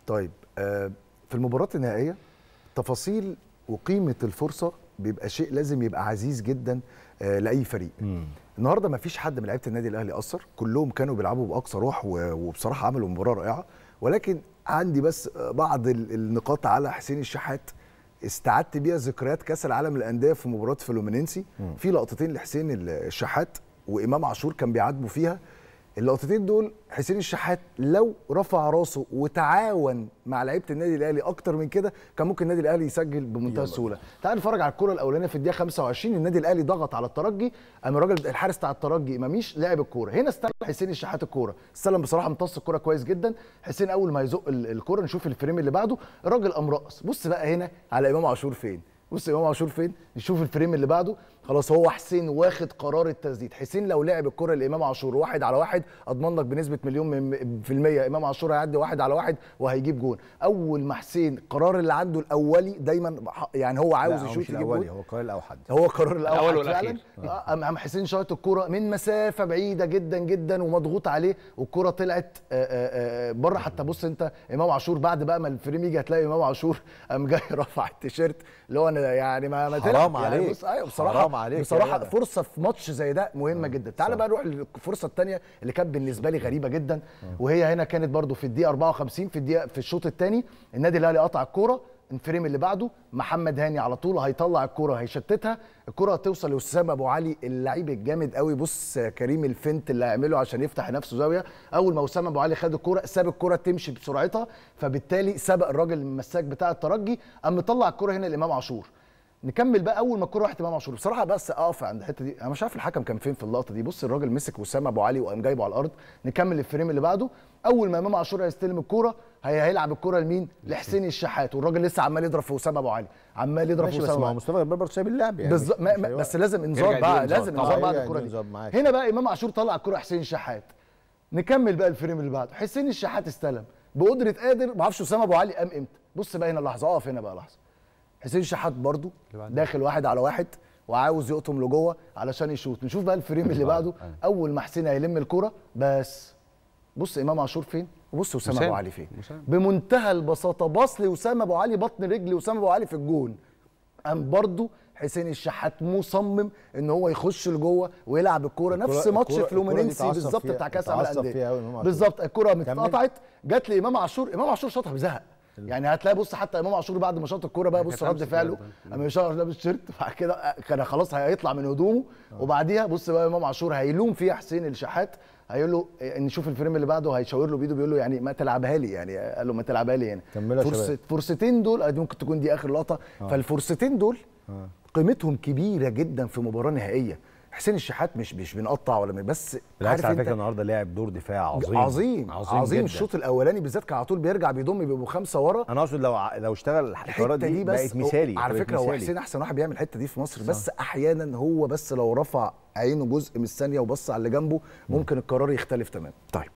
طيب آه في المباراه النهائيه تفاصيل وقيمه الفرصه بيبقى شيء لازم يبقى عزيز جدا آه لاي فريق مم. النهارده ما فيش حد من لعيبه النادي الاهلي اثر كلهم كانوا بيلعبوا باقصى روح و- وبصراحه عملوا مباراه رائعه ولكن عندي بس بعض ال- النقاط على حسين الشحات استعدت بيها ذكريات كاس العالم للانديه في مباراه فلومينينسي في لقطتين لحسين ال- الشحات وامام عاشور كان بيعاتبوا فيها اللقطتين دول حسين الشحات لو رفع راسه وتعاون مع لعيبه النادي الاهلي اكتر من كده كان ممكن النادي الاهلي يسجل بمنتهى السهوله تعال نتفرج على الكره الاولانيه في الدقيقه 25 النادي الاهلي ضغط على الترجي قام الراجل الحارس بتاع الترجي اماميش لعب الكوره هنا استلم حسين الشحات الكوره استلم بصراحه امتص الكوره كويس جدا حسين اول ما يزق ال- الكوره نشوف الفريم اللي بعده الراجل قام رقص بص بقى هنا على امام عاشور فين بص امام عاشور فين نشوف الفريم اللي بعده خلاص هو حسين واخد قرار التسديد حسين لو لعب الكره لامام عاشور واحد على واحد اضمن لك بنسبه مليون من- في الميه امام عاشور هيعدي واحد على واحد وهيجيب جون اول ما حسين القرار اللي عنده الاولي دايما ح- يعني هو عاوز لا، هو يشوط مش يجيب الاولي جون هو القرار الاوحد هو القرار الاول الأول فعلا والأخير. آه، قام قام حسين شاط الكوره من مسافه بعيده جدا جدا ومضغوط عليه والكوره طلعت بره حتى بص انت امام عاشور بعد بقى ما الفريم يجي هتلاقي امام عاشور قام جاي رفع التيشيرت اللي هو انا يعني ما ما حرام تلعب. عليك. يعني بص ايوه بصراحه حرام عليك يا بصراحه جدع. فرصه في ماتش زي ده مهمه جدا تعال صح. بقى نروح للفرصه الثانيه اللي كانت بالنسبه لي غريبه جدا وهي هنا كانت برضو في الدقيقه 54 في الدقيقه في الشوط الثاني النادي الاهلي قطع الكوره الفريم اللي بعده محمد هاني على طول هيطلع الكوره هيشتتها الكوره هتوصل لاسامه ابو علي اللعيب الجامد قوي بص كريم الفنت اللي هيعمله عشان يفتح لنفسه زاويه اول ما اسامه ابو علي خد الكوره ساب الكوره تمشي بسرعتها فبالتالي سبق الراجل المساك بتاع الترجي قام مطلع الكوره هنا لامام عاشور نكمل بقى اول ما الكوره راحت امام عاشور بصراحه بس اقف عند الحته دي انا مش عارف الحكم كان فين في اللقطه دي بص الراجل مسك وسام ابو علي وقام جايبه على الارض نكمل الفريم اللي بعده اول ما امام عاشور هيستلم الكوره هي هيلعب الكوره لمين لحسين الشحات والراجل لسه عمال يضرب في وسام ابو علي عمال يضرب في ماشي بس وسام ما أبو هو علي. مصطفى جبار برضه سايب اللعب يعني بالظبط ما- مش ما- هيوقف. بس لازم يرجع انذار يديله بقى إنذار. لازم طبعاً انذار بعد يرجع الكوره يديله دي إنذار معاك. هنا بقى امام عاشور طلع الكوره حسين شحات نكمل بقى الفريم اللي بعده حسين الشحات استلم بقدره قادر ما اعرفش اسامه ابو علي قام امتى بص بقى هنا اللحظه اقف هنا بقى لحظه حسين شحات برضو داخل واحد على واحد وعاوز يقطم لجوه علشان يشوط نشوف بقى الفريم اللي بعده اول ما حسين هيلم الكوره بس بص امام عاشور فين وبص اسامه ابو وسام. علي فين وسام. بمنتهى البساطه باص لاسامه ابو علي بطن رجل اسامه ابو علي في الجون قام برضو حسين الشحات مصمم ان هو يخش لجوه ويلعب الكوره نفس الكرة- ماتش الكرة- الكرة دي فلومينينسي اتعصب بالظبط فيها- بتاع كاس العالم اتعصب للانديه فيها أوي إمام عاشور. بالظبط الكره اتقطعت جت لامام عاشور امام عاشور شاطها بزهق يعني هتلاقي بص حتى امام عاشور بعد ما شاط الكوره بقى بص كانت رد لمسة فعله برضه. اما يشغل لابس شيرت بعد كده كان خلاص هيطلع من هدومه وبعديها بص بقى امام عاشور هيلوم فيها حسين الشحات هيقول له إيه، نشوف الفريم اللي بعده هيشاور له بايده بيقول له يعني ما تلعبها لي يعني قال له ما تلعبها لي هنا كملوا يا فرصه شباب. فرصتين دول آه، دي ممكن تكون دي اخر لقطه فالفرصتين دول قيمتهم كبيره جدا في مباراه نهائيه حسين الشحات مش مش بنقطع ولا من- بس بالعكس عارف على أنت- فكره النهارده لعب دور دفاع عظيم عظيم عظيم, عظيم جداً. الشوط الاولاني بالذات كان على طول بيرجع بيضم بيبقوا خمسه ورا انا اقصد لو ع- لو اشتغل الحوارات الحته دي, دي بس بقت مثالي على بقت فكره هو مثالي. حسين احسن واحد بيعمل الحته دي في مصر بس احيانا هو بس لو رفع عينه جزء من الثانيه وبص على اللي جنبه ممكن القرار يختلف تماما طيب